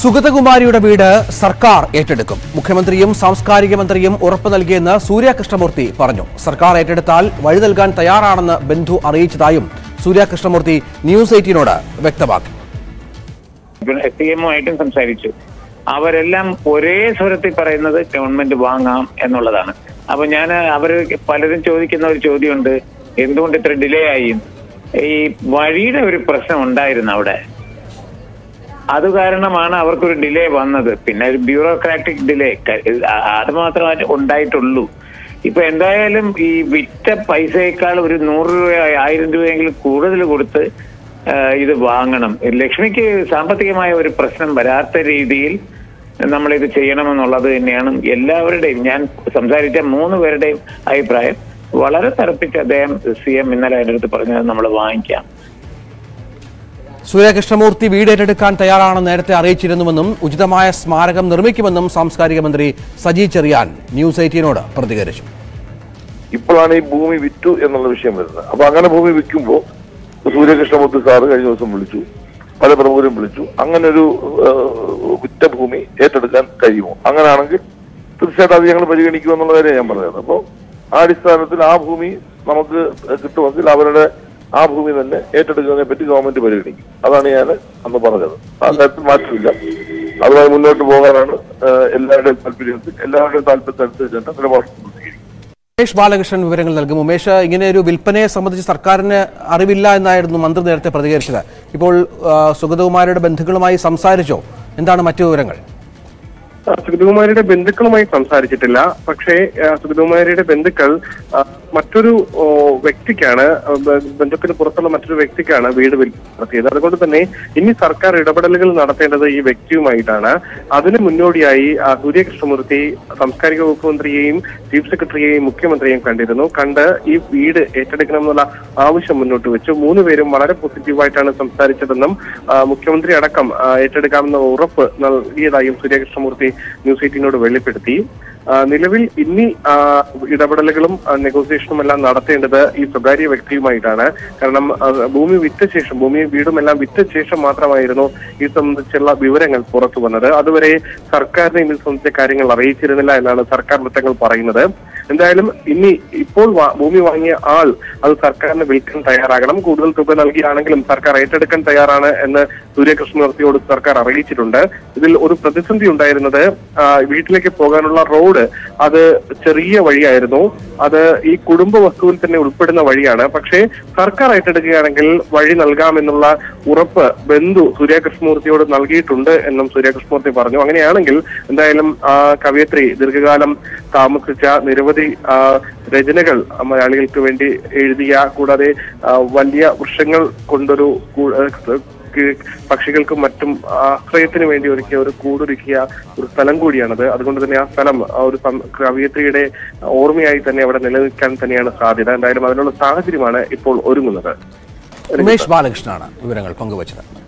സുഗതകുമാരിയുടെ വീട് സർക്കാർ ഏറ്റെടുക്കും മുഖ്യമന്ത്രിയും സാംസ്കാരിക മന്ത്രിയും ഉറപ്പു നൽകിയെന്ന് സൂര്യ കൃഷ്ണമൂർത്തി പറഞ്ഞു സർക്കാർ ഏറ്റെടുത്താൽ വഴി നൽകാൻ തയ്യാറാണെന്ന് ബന്ധു അറിയിച്ചതായും സൂര്യ കൃഷ്ണമൂർത്തി ന്യൂസ് എയ്റ്റീനോട് വ്യക്തമാക്കി എസ് ഡി എമ്മുമായിട്ടും സംസാരിച്ചു അവരെല്ലാം ഒരേ സ്വരത്തിൽ പറയുന്നത് ഗവൺമെന്റ് വാങ്ങാം എന്നുള്ളതാണ് അപ്പൊ ഞാൻ അവര് പലരും ചോദിക്കുന്ന ഒരു ചോദ്യമുണ്ട് എന്തുകൊണ്ട് ഇത്ര ഡിലേ ആയി ഈ വഴിയുടെ ഒരു പ്രശ്നം ഉണ്ടായിരുന്നു അവിടെ അത് കാരണമാണ് അവർക്കൊരു ഡിലേ വന്നത് പിന്നെ ഒരു ബ്യൂറോക്രാറ്റിക് ഡിലേ അത് മാത്രമേ ഉണ്ടായിട്ടുള്ളൂ ഇപ്പൊ എന്തായാലും ഈ വിറ്റ പൈസയേക്കാൾ ഒരു നൂറ് രൂപ ആയിരം രൂപയെങ്കിലും കൂടുതൽ കൊടുത്ത് ആ, ഇത് വാങ്ങണം ലക്ഷ്മിക്ക് സാമ്പത്തികമായ ഒരു പ്രശ്നം വരാത്ത രീതിയിൽ നമ്മൾ ഇത് ചെയ്യണമെന്നുള്ളത് തന്നെയാണ് എല്ലാവരുടെയും ഞാൻ സംസാരിച്ച മൂന്ന് പേരുടെയും അഭിപ്രായം വളരെ തറപ്പിച്ച് അദ്ദേഹം സി എം ഇന്നലെ എൻ്റെ അടുത്ത് പറഞ്ഞത് നമ്മൾ വാങ്ങിക്കാം സൂര്യ കൃഷ്ണമൂർത്തി വീട് ഏറ്റെടുക്കാൻ തയ്യാറാണെന്ന് നേരത്തെ അറിയിച്ചിരുന്നുവെന്നും ഉചിതമായ സ്മാരകം നിർമ്മിക്കുമെന്നും സാംസ്കാരിക മന്ത്രി സജി ചെറിയാൻ ന്യൂസ് എയ്റ്റീനോട് പ്രതികരിച്ചു ഇപ്പോഴാണ് ഈ ഭൂമി വിറ്റു എന്നുള്ള വിഷയം വരുന്നത് അപ്പൊ അങ്ങനെ ഭൂമി വിൽക്കുമ്പോൾ സൂര്യകൃഷ്ണമൂർത്തി സാറ് കഴിഞ്ഞ ദിവസം വിളിച്ചു പല പ്രമുഖരും വിളിച്ചു അങ്ങനെ ഒരു ഏഹ്, വിറ്റ ഭൂമി ഏറ്റെടുക്കാൻ കഴിയുമോ അങ്ങനെയാണെങ്കിൽ തീർച്ചയായിട്ടും അത് ഞങ്ങൾ പരിഗണിക്കുമെന്നുള്ള കാര്യം ഞാൻ പറഞ്ഞത് അപ്പോൾ ആ അടിസ്ഥാനത്തിൽ ആ ഭൂമി നമുക്ക് കിട്ടുമെങ്കിൽ അവരുടെ ആ ഭൂമി തന്നെ ഏറ്റെടുക്കുന്നതിനെ പറ്റി ഗവൺമെന്റ് പരിഗണിക്കും അതാണ് ഞാൻ അന്ന് പറഞ്ഞത് ആ കാര്യത്തിൽ മാറ്റമില്ല അതുമായി മുന്നോട്ട് പോകാനാണ് ഏഹ്, എല്ലാവരുടെയും താല്പര്യത്തിൽ എല്ലാവരുടെയും താല്പര്യത്തിനനുസരിച്ചാണ് നിലപാട് സ്വീകരിക്കുന്നത് ഉമേഷ് ബാലകൃഷ്ണൻ വിവരങ്ങൾ നൽകും ഉമേഷ് ഇങ്ങനെ ഒരു വിൽപ്പനയെ സംബന്ധിച്ച് സർക്കാരിന് അറിവില്ല എന്നായിരുന്നു മന്ത്രി നേരത്തെ പ്രതികരിച്ചത് ഇപ്പോൾ ആ, സുഗതകുമാരിയുടെ ബന്ധുക്കളുമായി സംസാരിച്ചോ എന്താണ് മറ്റു വിവരങ്ങൾ ആ, സുഗതകുമാരിയുടെ ബന്ധുക്കളുമായി സംസാരിച്ചിട്ടില്ല പക്ഷേ ആ, സുഗതകുമാരിയുടെ ബന്ധുക്കൾ ആ, മറ്റൊരു ഓ, വ്യക്തിക്കാണ് ആ, ബ- ബന്ധുക്കിന് പുറത്തുള്ള മറ്റൊരു വ്യക്തിക്കാണ് വീട് വിൽപ്പന നടത്തിയത് അതുകൊണ്ട് തന്നെ ഇനി സർക്കാർ ഇടപെടലുകൾ നടത്തേണ്ടത് ഈ വ്യക്തിയുമായിട്ടാണ് അതിന് മുന്നോടിയായി ആ, സൂര്യകൃഷ്ണമൂർത്തി സാംസ്കാരിക വകുപ്പ് മന്ത്രിയെയും ചീഫ് സെക്രട്ടറിയെയും മുഖ്യമന്ത്രിയെയും കണ്ടിരുന്നു കണ്ട് ഈ വീട് ഏറ്റെടുക്കണമെന്നുള്ള ആവശ്യം മുന്നോട്ട് വെച്ചു മൂന്ന് പേരും വളരെ പോസിറ്റീവായിട്ടാണ് സംസാരിച്ചതെന്നും ആ, മുഖ്യമന്ത്രി അടക്കം ആ, ഏറ്റെടുക്കാമെന്ന ഉറപ്പ് നൽകിയതായും സൂര്യകൃഷ്ണമൂർത്തി ന്യൂസ് എയ്റ്റീനോട് വെളിപ്പെടുത്തി ആ, നിലവിൽ ഇനി ആ, ഇടപെടലുകളും ആ, നെഗോസിയേഷനും എല്ലാം നടത്തേണ്ടത് ഈ സ്വകാര്യ വ്യക്തിയുമായിട്ടാണ് കാരണം ആ, ഭൂമി വിറ്റ ശേഷം ഭൂമിയും വീടും എല്ലാം വിറ്റ ശേഷം മാത്രമായിരുന്നു ഇത് സംബന്ധിച്ചുള്ള വിവരങ്ങൾ പുറത്തു വന്നത് അതുവരെ സർക്കാരിനെ ഇത് സംബന്ധിച്ച കാര്യങ്ങൾ അറിയിച്ചിരുന്നില്ല എന്നാണ് സർക്കാർ വൃത്തങ്ങൾ പറയുന്നത് എന്തായാലും ഇനി ഇപ്പോൾ വാ- ഭൂമി വാങ്ങിയ ആൾ അത് സർക്കാരിന് വിൽക്കാൻ തയ്യാറാകണം കൂടുതൽ തുക നൽകിയാണെങ്കിലും സർക്കാർ ഏറ്റെടുക്കാൻ തയ്യാറാണ് എന്ന് സൂര്യകൃഷ്ണമൂർത്തിയോട് സർക്കാർ അറിയിച്ചിട്ടുണ്ട് ഇതിൽ ഒരു പ്രതിസന്ധി ഉണ്ടായിരുന്നത് ആ, വീട്ടിലേക്ക് പോകാനുള്ള റോഡ് അത് ചെറിയ വഴിയായിരുന്നു അത് ഈ കുടുംബ വസ്തുവിൽ തന്നെ ഉൾപ്പെടുന്ന വഴിയാണ് പക്ഷേ സർക്കാർ ഏറ്റെടുക്കുകയാണെങ്കിൽ വഴി നൽകാമെന്നുള്ള ഉറപ്പ് ബന്ധു സൂര്യകൃഷ്ണമൂർത്തിയോട് നൽകിയിട്ടുണ്ട് എന്നും സൂര്യകൃഷ്ണമൂർത്തി പറഞ്ഞു അങ്ങനെയാണെങ്കിൽ എന്തായാലും ആ കവയത്രി ദീർഘകാലം താമസിച്ച നിരവധി ആ, രചനകൾ മലയാളികൾക്ക് വേണ്ടി എഴുതിയ കൂടാതെ ആ, വലിയ വൃക്ഷങ്ങൾ കൊണ്ടൊരു കൂ- ആ, കി- പക്ഷികൾക്കും മറ്റും ആശ്രയത്തിന് വേണ്ടി ഒരുക്കിയ ഒരു കൂടൊരുക്കിയ ഒരു സ്ഥലം കൂടിയാണത് അതുകൊണ്ട് തന്നെ ആ സ്ഥലം ആ ഒരു സം- കവയിത്രിയുടെ ഓർമ്മയായി തന്നെ അവിടെ നിലനിൽക്കാൻ തന്നെയാണ് സാധ്യത എന്തായാലും അതിനുള്ള സാഹചര്യമാണ് ഇപ്പോൾ ഒരുങ്ങുന്നത് ഉമേഷ് ബാലകൃഷ്ണനാണ് വിവരങ്ങൾ പങ്കുവച്ചത്